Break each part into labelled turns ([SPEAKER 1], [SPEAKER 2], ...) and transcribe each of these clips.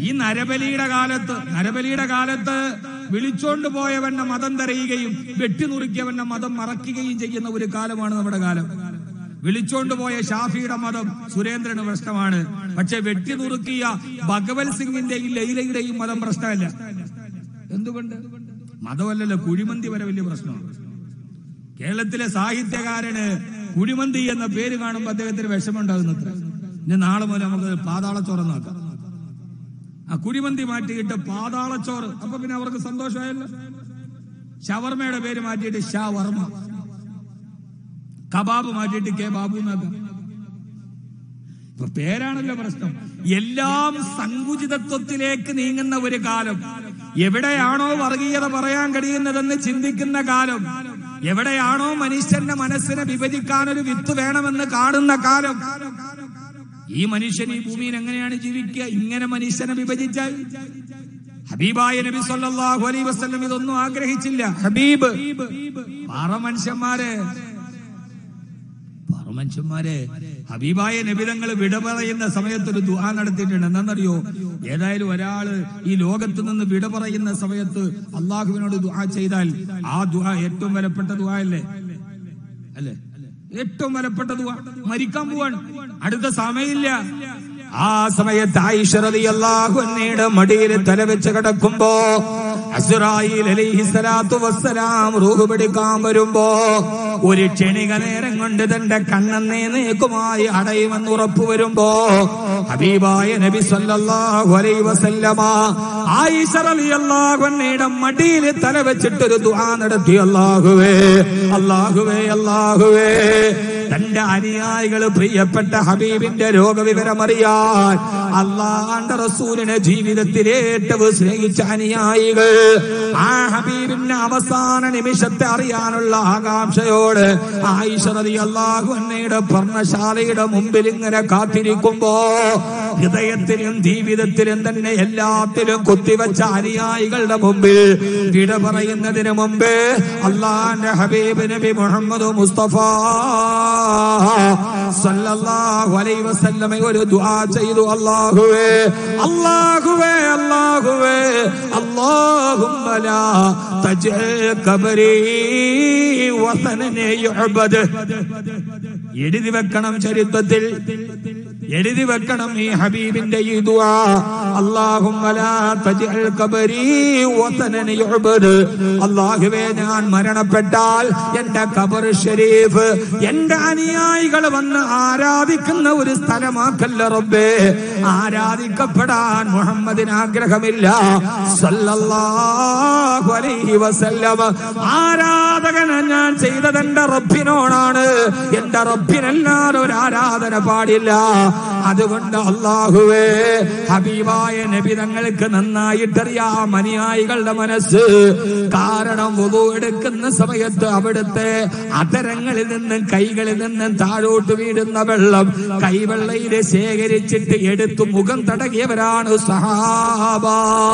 [SPEAKER 1] ഈ നരബലിയുടെ കാലത്ത് നരബലിയുടെ കാലത്ത് വിളിച്ചോണ്ട് പോയവന്റെ മതം തെരയുകയും വെട്ടിനുറുക്കിയവന്റെ മതം മറക്കുകയും ചെയ്യുന്ന ഒരു കാലമാണ് നമ്മുടെ കാലം വിളിച്ചോണ്ട് പോയ ഷാഫിയുടെ മതം സുരേന്ദ്രന് പ്രശ്നമാണ് പക്ഷെ വെട്ടിനുറുക്കിയ ഭഗവത് സിംഗിന്റെയും ലൈലയുടെയും മതം പ്രശ്നമല്ല എന്തുകൊണ്ട് മതമല്ലല്ലോ കുഴിമന്തി വരെ വലിയ പ്രശ്നമാണ് കേരളത്തിലെ സാഹിത്യകാരന് കുഴിമന്തി എന്ന പേര് കാണുമ്പോൾ അദ്ദേഹത്തിന് വിഷമുണ്ടാകുന്നത്ര ഇനി നാളെ മുതൽ നമുക്ക് പാതാളച്ചോറ് നോക്കാം ആ കുഴിമന്തി മാറ്റിയിട്ട് പാതാളച്ചോറ് അപ്പൊ പിന്നെ അവർക്ക് സന്തോഷമായല്ലോ ഷവർമയുടെ പേര് മാറ്റിയിട്ട് ഷവർമ കബാബ് മാറ്റിയിട്ട് കെ ബാബു എന്നാക്കാം ഇപ്പൊ പേരാണല്ലോ പ്രശ്നം എല്ലാം സങ്കുചിതത്വത്തിലേക്ക് നീങ്ങുന്ന ഒരു കാലം എവിടെയാണോ വർഗീയത പറയാൻ കഴിയുന്നതെന്ന് ചിന്തിക്കുന്ന കാലം എവിടെയാണോ മനുഷ്യന്റെ മനസ്സിനെ വിഭജിക്കാൻ ഒരു വിത്ത് വേണമെന്ന് കാണുന്ന കാലം ഈ മനുഷ്യൻ ഈ ഭൂമിയിൽ എങ്ങനെയാണ് ജീവിക്കുക ഇങ്ങനെ മനുഷ്യനെ വിഭജിച്ചാൽ ഹബീബായ നബി സല്ലല്ലാഹു അലൈഹി വസല്ലം ഇതൊന്നും ആഗ്രഹിച്ചില്ല ഹബീബ് പാറ മനുഷ്യന്മാരെ പാറ മനുഷ്യന്മാരെ ഹബീബായ നബിതങ്ങൾ വിട പറയുന്ന സമയത്ത് ഒരു ദുആ നടത്തിയിട്ടുണ്ട് എന്താണെന്നറിയോ ഏതായാലും ഒരാള് ഈ ലോകത്ത് നിന്ന് വിട പറയുന്ന സമയത്ത് അള്ളാഹുവിനോട് ദുആ ചെയ്താൽ ആ ദുആ ഏറ്റവും വിലപ്പെട്ട ദുആ അല്ലേ അല്ലേ ഏറ്റവും വിലപ്പെട്ട ദുആ മരിക്കാൻ പോവാണ് അടുത്ത സമയമില്ല ആ സമയത്ത് ആയിഷ റളിയല്ലാഹു അൻഹയുടെ മടിയിൽ തലവെച്ച് കിടക്കുമ്പോ അസ്റായിൽ അലൈഹി സ്വലാത്തു വസ്സലാം റൂഹ് പിടിക്കാൻ വരുമ്പോ ഒരു ക്ഷണിക നേരം കൊണ്ട് തന്റെ കണ്ണെന്നേ നീക്കുമായി അടയുമെന്ന് ഉറപ്പ് വരുമ്പോ ഹബീബായ നബി സല്ലല്ലാഹു അലൈഹി വസല്ലമ ആയിഷ റളിയല്ലാഹു അൻഹയുടെ മടിയിൽ തല വെച്ചിട്ടൊരു ദുആ നടത്തി അല്ലാഹുവേ അല്ലാഹുവേ അല്ലാഹുവേ തന്റെ അനുയായികൾ പ്രിയപ്പെട്ട ഹബീബിന്റെ രോഗവിവരം അറിയാൻ അള്ളാന്റെ റസൂലിനെ ജീവിതത്തിൽ ഏറ്റവും സ്നേഹിച്ച അനുയായികൾ ആ ഹബീബിന്റെ അവസാന നിമിഷത്തെ അറിയാനുള്ള ആകാംക്ഷയോട് ആയിഷറതി അള്ളാഹു അന്നയുടെ പർണശാലയുടെ മുമ്പിൽ ഇങ്ങനെ കാത്തിരിക്കുമ്പോ ഹൃദയത്തിലും ജീവിതത്തിലും തന്നെ എല്ലാത്തിലും കുത്തിവെച്ച അനുയായികളുടെ മുമ്പിൽ വിട പറയുന്നതിന് മുമ്പ് അള്ളാന്റെ ഹബീബ് നബി മുഹമ്മദ് മുസ്തഫ സല്ലല്ലാഹു അലൈഹി വസല്ലമ ഒരു ദുആ ചെയ്തു അല്ലാഹുവേ അല്ലാഹുവേ അല്ലാഹുവേ അല്ലാഹുമ്മ ലാ തജ്അൽ ഖബരി വസനൻ യുഅബദ് എഴുതി വെക്കണം ചരിത്രത്തിൽ എഴുതി വെക്കണം ഈ ഹബീബിന്റെ ഈ ദുആ അല്ലാഹുമ്മ ലാ തജ്അൽ ഖബരി വസനൻ യുഅബദ് അല്ലാഹുവേ ഞാൻ മരണപ്പെട്ടാൽ എന്റെ ഖബർ ഷരീഫ് എന്റെ അനുയായികൾ വന്ന് ആരാധിക്കുന്ന ഒരു സ്ഥലമാക്കല്ല റബ്ബേ ആരാധിക്കപ്പെടാൻ മുഹമ്മദിന് ആഗ്രഹമില്ല സല്ലല്ലാഹു അലൈഹി വസല്ലമ ആരാധകന ഞാൻ ചെയ്തത് എന്റെ റബ്ബിനോടാണ് എന്റെ റബ്ബിനല്ലാതെ ഒരു ആരാധന പാടില്ല അതുകൊണ്ട് അള്ളാഹുവേ ഹബീബായ നബി തങ്ങൾക്ക് നന്നായിട്ടറിയാം അനുയായികളുടെ മനസ്സ് കാരണം വുളു എടുക്കുന്ന സമയത്ത് അവിടുത്തെ അതരങ്ങളിൽ നിന്നും കൈകളിൽ നിന്നും താഴോട്ട് വീഴുന്ന വെള്ളം കൈവെള്ളയിൽ ശേഖരിച്ചിട്ട് എടുത്തു മുഖം തടകിയവരാണ് സഹാബ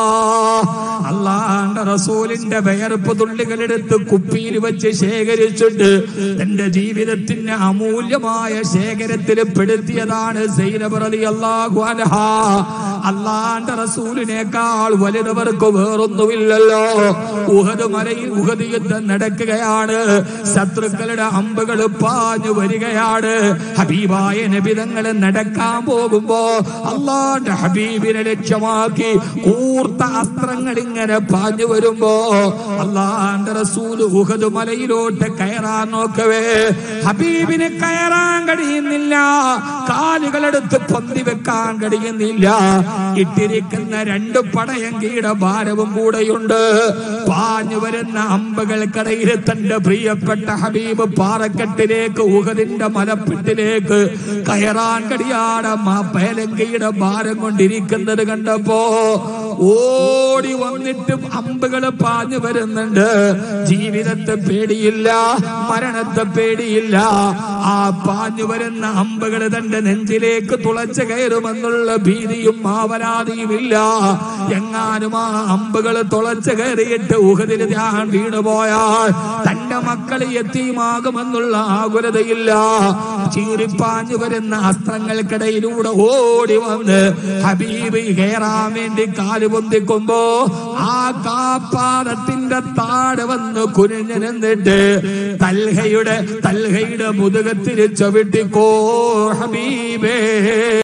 [SPEAKER 1] അള്ളാന്റെ റസൂലിന്റെ വിയർപ്പ് തുള്ളികൾ എടുത്ത് കുപ്പിയിൽ വെച്ച് ശേഖരിച്ചിട്ട് തന്റെ ജീവിതത്തിന് അമൂല്യമായ ശേഖരത്തിൽ പെടുത്തിയതാണ് സൈനബ് റളിയല്ലാഹു അൻഹ അള്ളാന്റെ റസൂലിനേക്കാൾ വലുതവർക്ക് വേറൊന്നുമില്ലല്ലോ ഉഹദ് മലയിൽ ഉഹദ് യുദ്ധം നടക്കുകയാണ് ശത്രുക്കളുടെ അമ്പുകൾ പാഞ്ഞു വരികയാണ് ഹബീബായ നബിതങ്ങൾ നടക്കാൻ പോകുമ്പോ അള്ളാന്റെ ഹബീബിനെ ലക്ഷ്യമാക്കി കൂർത്ത അസ്ത്രങ്ങൾ ഇങ്ങനെ പാഞ്ഞു വരുമ്പോ അള്ളാന്റെ റസൂൽ ഉഹദ് മലയിലോട്ട് കയറാൻ നോക്കവേ ഹബീബിന് കയറാൻ കഴിയുന്നില്ല കാലുകളെടുത്ത് പൊന്തി വെക്കാൻ കഴിയുന്നില്ല ഇട്ടിരിക്കുന്ന രണ്ട് പടയങ്കിയുടെ ഭാരവും കൂടെയുണ്ട് പാഞ്ഞു വരുന്ന അമ്പകൾക്കിടയിൽ തന്റെ പ്രിയപ്പെട്ട ഹബീബ് പാറക്കെട്ടിലേക്ക് ഉഹദിന്റെ മലപ്പെട്ടിലേക്ക് കയറാൻ കഴിയാതെ പേലങ്കയുടെ ഭാരം കൊണ്ടിരിക്കുന്നത് കണ്ടപ്പോ ഓടി വന്നിട്ട് അമ്പുകൾ പാഞ്ഞു വരുന്നുണ്ട് ജീവിതത്തെ പേടിയില്ല മരണത്തെ പേടിയില്ല ആ പാഞ്ഞു വരുന്ന അമ്പുകൾ തന്റെ നെഞ്ചിലേക്ക് തുളച്ചു കയറുമെന്നുള്ള ഭീതിയും ആവരാതിയുമില്ല എങ്ങാനും ആ അമ്പുകൾ തുളച്ചു കയറിയിട്ട് ഉഹതിൽ ഞാൻ വീണുപോയാൽ തന്റെ
[SPEAKER 2] മക്കൾ എത്തിയുമാകുമെന്നുള്ള ആകുലതയില്ല ചീറിപ്പാഞ്ഞു വരുന്ന അസ്ത്രങ്ങൾക്കിടയിലൂടെ ഓടി വന്ന് ഹബീബ് കയറാൻ വേണ്ടി കാല് പൊന്തിക്കുമ്പോ ആ കാപ്പാടത്തിന്റെ താട് വന്ന് കുനിഞ്ഞു നിന്നിട്ട് തൽഹയുടെ തൽഹയുടെ മുതുകത്തിൽ ചവിട്ടിക്കോ ഹബീബേ